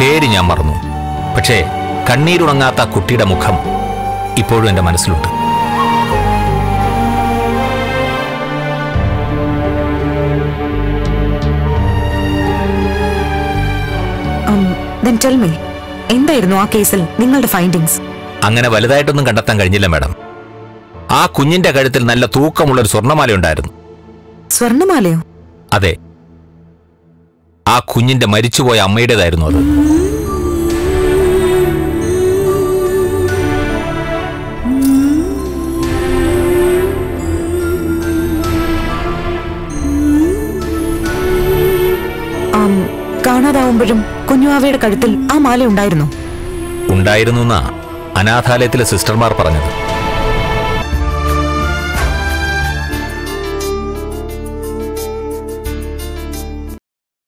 പേര് ഞാൻ മറന്നു പക്ഷേ കണ്ണീരുണങ്ങാത്ത ആ കുട്ടിയുടെ മുഖം ഇപ്പോഴും എൻ്റെ മനസ്സിലുണ്ട് ദെൻ ടെൽ മീ എന്തായിരുന്നു ആ കേസിൽ നിങ്ങളുടെ ഫൈൻഡിങ്സ് അങ്ങനെ വലുതായിട്ടൊന്നും കണ്ടെത്താൻ കഴിഞ്ഞില്ല മാഡം ആ കുഞ്ഞിന്റെ കഴുത്തിൽ നല്ല തൂക്കമുള്ളൊരു സ്വർണ്ണമാല ഉണ്ടായിരുന്നു സ്വർണമാലയോ അതെ ആ കുഞ്ഞിന്റെ മരിച്ചുപോയ അമ്മയുടേതായിരുന്നു അത് ആം, കാണാതാവുമ്പോഴും കുഞ്ഞുവാവയുടെ കഴുത്തിൽ ആ മാല ഉണ്ടായിരുന്നു ഉണ്ടായിരുന്നു എന്നാ അനാഥാലയത്തിലെ സിസ്റ്റർമാർ പറഞ്ഞത്